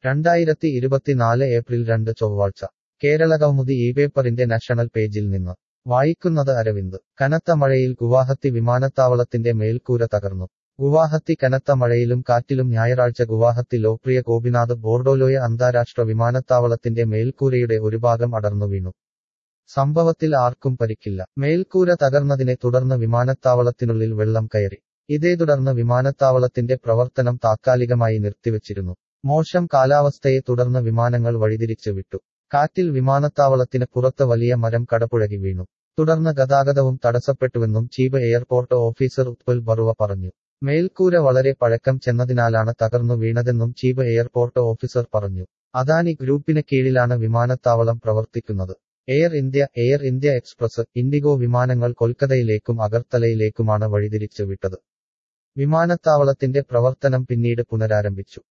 രണ്ടായിരത്തി ഇരുപത്തിനാല് ഏപ്രിൽ രണ്ട് ചൊവ്വാഴ്ച കേരളകൗമുദി ഈ പേപ്പറിന്റെ നാഷണൽ പേജിൽ നിന്ന് വായിക്കുന്നത് അരവിന്ദ് കനത്ത മഴയിൽ ഗുവാഹത്തി വിമാനത്താവളത്തിന്റെ മേൽക്കൂര തകർന്നു ഗുവാഹത്തി കനത്ത മഴയിലും കാറ്റിലും ഞായറാഴ്ച ഗുവാഹത്തി ലോക്പ്രിയ ഗോപിനാഥ് ബോർഡോലോയ അന്താരാഷ്ട്ര വിമാനത്താവളത്തിന്റെ മേൽക്കൂരയുടെ ഒരു ഭാഗം അടർന്നു വീണു സംഭവത്തിൽ ആർക്കും പരിക്കില്ല മേൽക്കൂര തകർന്നതിനെ തുടർന്ന് വിമാനത്താവളത്തിനുള്ളിൽ വെള്ളം കയറി ഇതേ തുടർന്ന് വിമാനത്താവളത്തിന്റെ പ്രവർത്തനം താത്കാലികമായി നിർത്തിവച്ചിരുന്നു മോശം കാലാവസ്ഥയെ തുടർന്ന് വിമാനങ്ങൾ വഴിതിരിച്ചു വിട്ടു കാറ്റിൽ വിമാനത്താവളത്തിന് പുറത്ത് വലിയ മരം കടപുഴകി വീണു തുടർന്ന് ഗതാഗതവും തടസ്സപ്പെട്ടുവെന്നും chief airport officer Utpal Barua പറഞ്ഞു മേൽക്കൂര വളരെ പഴക്കം ചെന്നതിനാലാണ് തകർന്നു വീണതെന്നും ചീഫ് എയർപോർട്ട് ഓഫീസർ പറഞ്ഞു അദാനി ഗ്രൂപ്പിന് കീഴിലാണ് വിമാനത്താവളം പ്രവർത്തിക്കുന്നത് Air India Air India Express IndiGo വിമാനങ്ങൾ കൊൽക്കത്തയിലേക്കും അഗർത്തലയിലേക്കുമാണ് വഴിതിരിച്ചു വിട്ടത് വിമാനത്താവളത്തിന്റെ പ്രവർത്തനം പിന്നീട് പുനരാരംഭിച്ചു